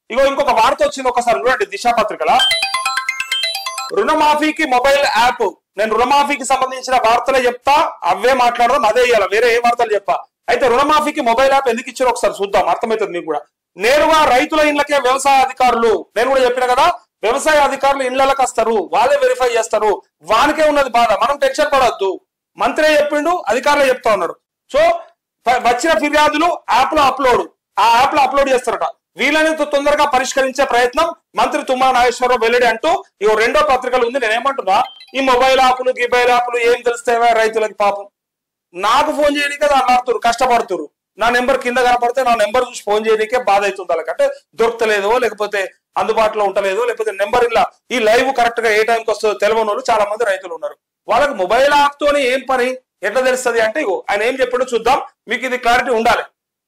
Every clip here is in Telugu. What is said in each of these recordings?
ఇగో ఇంకొక వార్త వచ్చింది ఒకసారి చూడండి దిశా పత్రికల రుణమాఫీకి మొబైల్ యాప్ నేను రుణమాఫీకి సంబంధించిన వార్తలే చెప్తా అవే మాట్లాడదాం అదే ఇవ్వాలి వేరే ఏ వార్తలు చెప్పా అయితే రుణమాఫీకి మొబైల్ యాప్ ఎందుకు ఇచ్చారో ఒకసారి చూద్దాం అర్థమవుతుంది మీకు కూడా నేరుగా రైతుల ఇళ్లకే వ్యవసాయ అధికారులు నేను కూడా చెప్పిన కదా వ్యవసాయ అధికారులు ఇళ్లకి వస్తారు వాళ్ళే వెరిఫై చేస్తారు వానికే ఉన్నది బాధ మనం టెన్షన్ పడద్దు మంత్రి చెప్పిండు అధికారులే చెప్తా ఉన్నాడు సో ప- వచ్చిన ఫిర్యాదులు యాప్ లో అప్లోడ్ ఆ యాప్ లో అప్లోడ్ చేస్తారట వీలైనంత తొందరగా పరిష్కరించే ప్రయత్నం మంత్రి తుమ్మల నాగేశ్వరరావు వెల్లడి అంటూ ఇగో రెండో పత్రికలు ఉంది నేను ఏమంటున్నా ఈ మొబైల్ యాప్లు గిబైల్ యాప్లు ఏం తెలుస్తాయా రైతులకి పాపం నాకు ఫోన్ చేయడానికి అది అన్నాడుతురు కష్టపడుతురు నా నెంబర్ కింద కనపడితే నా నెంబర్ చూసి ఫోన్ చేయడానికే బాధ అవుతుంది వాళ్ళకి అంటే దొరకలేదో లేకపోతే అందుబాటులో ఉంటలేదో లేకపోతే నెంబర్ ఇలా ఈ లైవ్ కరెక్ట్ గా ఏ టైంకి వస్తుందో తెలియని వాళ్ళు చాలా మంది రైతులు ఉన్నారు వాళ్ళకి మొబైల్ యాప్ తోని ఏం పని ఎట్లా తెలుస్తుంది అంటే ఇగో ఆయన ఏం చెప్పాడో చూద్దాం మీకు ఇది క్లారిటీ ఉండాలి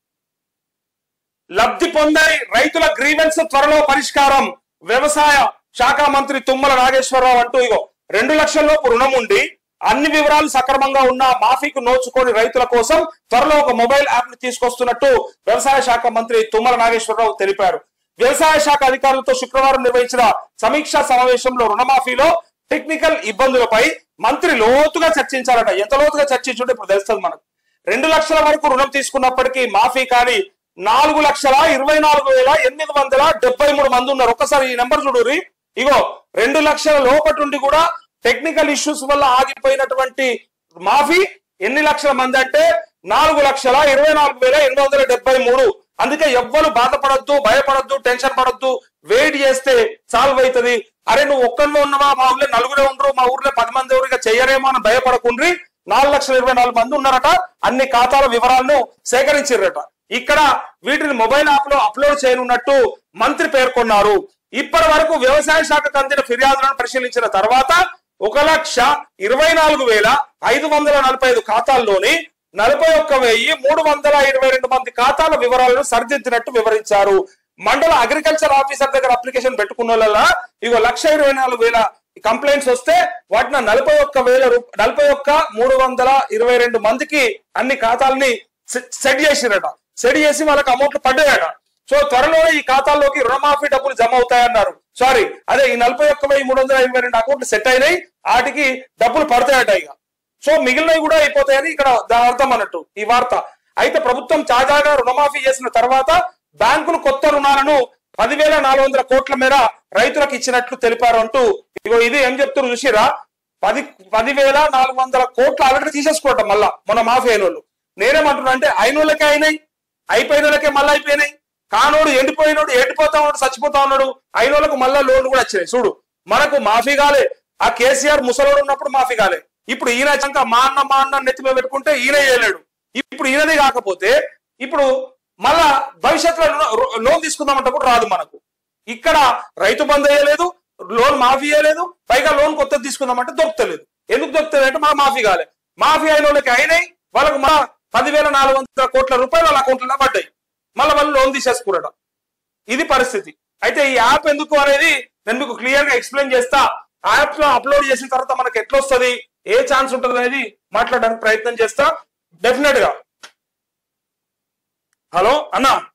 లబ్ధి పొందాయి రైతుల గ్రీవెన్స్ త్వరలో పరిష్కారం వ్యవసాయ శాఖ మంత్రి తుమ్మల నాగేశ్వరరావు అంటూ ఇగో రెండు లక్షల లోపు రుణం ఉండి అన్ని వివరాలు సక్రమంగా ఉన్న మాఫీకు నోచుకోని రైతుల కోసం త్వరలో ఒక మొబైల్ యాప్ ని తీసుకొస్తున్నట్టు వ్యవసాయ శాఖ మంత్రి తుమ్మల నాగేశ్వరరావు తెలిపారు వ్యవసాయ శాఖ అధికారులతో శుక్రవారం నిర్వహించిన సమీక్షా సమావేశంలో రుణమాఫీలో టెక్నికల్ ఇబ్బందులపై మంత్రి లోతుగా చర్చించారట ఎంత లోతుగా చర్చించుంటే ఇప్పుడు తెలుస్తుంది మనకు రెండు లక్షల వరకు రుణం తీసుకున్నప్పటికీ మాఫీ కానీ నాలుగు లక్షల ఇరవై నాలుగు వేల ఎనిమిది వందల డెబ్బై మూడు మంది ఉన్నారు ఒక్కసారి ఈ నెంబర్ చూడురి ఇగో రెండు లక్షల లోపటుండి కూడా టెక్నికల్ ఇష్యూస్ వల్ల ఆగిపోయినటువంటి మాఫీ ఎన్ని లక్షల మంది అంటే నాలుగు లక్షల ఇరవై నాలుగు వేల ఎనిమిది వందల డెబ్బై మూడు అందుకే ఎవ్వరు బాధపడద్దు భయపడద్దు టెన్షన్ పడద్దు వెయిట్ చేస్తే సాల్వ్ అవుతుంది అరే నువ్వు ఒక్కరిలో ఉన్నవా మా ఊర్లో నలుగురే ఉండరు మా ఊర్లో పది మంది ఎవరిగా చెయ్యరేమో అని భయపడకుండ్రి నాలుగు లక్షల ఇరవై నాలుగు మంది ఉన్నారట అన్ని ఖాతాల వివరాలను సేకరించారట ఇక్కడ వీటిని మొబైల్ యాప్ లో అప్లోడ్ చేయనున్నట్టు మంత్రి పేర్కొన్నారు ఇప్పటి వరకు వ్యవసాయ శాఖకు అందిన ఫిర్యాదులను పరిశీలించిన తర్వాత ఒక లక్ష ఇరవై నాలుగు వేల ఐదు వందల నలభై ఐదు ఖాతాల్లోని నలభై ఒక్క వెయ్యి మూడు వందల ఇరవై రెండు మంది ఖాతాల వివరాలను సరిదిద్దినట్టు వివరించారు మండల అగ్రికల్చర్ ఆఫీసర్ దగ్గర అప్లికేషన్ పెట్టుకున్న వాళ్ళ ఇగో లక్ష ఇరవై నాలుగు వేల కంప్లైంట్స్ వస్తే వాటిని నలభై ఒక్క వేల రూ- నలభై ఒక్క మూడు వందల ఇరవై రెండు మందికి అన్ని ఖాతాలని సె- సెట్ చేసిరట సెట్ చేసి వాళ్ళకి అమౌంట్లు పడ్డాయట సో త్వరలోనే ఈ ఖాతాల్లోకి రుణమాఫీ డబ్బులు జమ అవుతాయన్నారు సారీ అదే ఈ నలభై ఒక్క వెయ్యి మూడు వందల ఇరవై రెండు అకౌంట్లు సెట్ అయినాయి వాటికి డబ్బులు పడతాయట ఇక సో మిగిలినవి కూడా అయిపోతాయని ఇక్కడ దాని అర్థం అన్నట్టు ఈ వార్త అయితే ప్రభుత్వం తాజాగా రుణమాఫీ చేసిన తర్వాత బ్యాంకులు కొత్త రుణాలను పదివేల నాలుగు వందల కోట్ల మేర రైతులకు ఇచ్చినట్లు తెలిపారు అంటూ ఇగో ఇది ఏం చెప్తున్నారు చూసిరా పది పదివేల నాలుగు వందల కోట్లు ఆల్రెడీ తీసేసుకోవటం మళ్ళా మన మాఫీ అయిన వాళ్ళు నేనేమంటున్నా అంటే అయిన వాళ్ళకే అయినాయి అయిపోయిన వాళ్ళకే మళ్ళీ అయిపోయినాయి కానోడు ఎండిపోయినోడు ఎండిపోతా ఉన్నాడు చచ్చిపోతా ఉన్నాడు అయిన వాళ్ళకు మళ్ళా లోన్లు కూడా వచ్చినాయి చూడు మనకు మాఫీ కాలే ఆ కేసీఆర్ ముసలోడు ఉన్నప్పుడు మాఫీ కాలే ఇప్పుడు ఈయన వచ్చాక మా అన్న మా అన్న నెత్తి మీద పెట్టుకుంటే ఈయన చేయలేడు ఇప్పుడు ఈయనది కాకపోతే ఇప్పుడు మళ్ళా భవిష్యత్తులో లో- లోన్ తీసుకుందామంటే కూడా రాదు మనకు ఇక్కడ రైతు బంద్ అయ్యలేదు లోన్ మాఫీ అయ్యలేదు పైగా లోన్ కొత్తది తీసుకుందామంటే దొరకలేదు ఎందుకు దొరుకుతుంది అంటే మా మాఫీ కాలే మాఫీ అయిన వాళ్ళకి అయినాయి వాళ్ళకు మా పదివేల నాలుగు వందల కోట్ల రూపాయలు వాళ్ళ అకౌంట్లో పడ్డాయి మళ్ళీ వాళ్ళు లోన్ తీసేసుకున్నాడు ఇది పరిస్థితి అయితే ఈ యాప్ ఎందుకు అనేది నేను మీకు క్లియర్ గా ఎక్స్ప్లెయిన్ చేస్తా యాప్ లో అప్లోడ్ చేసిన తర్వాత మనకి ఎట్లా వస్తుంది ఏ ఛాన్స్ ఉంటుంది అనేది మాట్లాడడానికి ప్రయత్నం చేస్తా డెఫినెట్ గా హలో అన్నా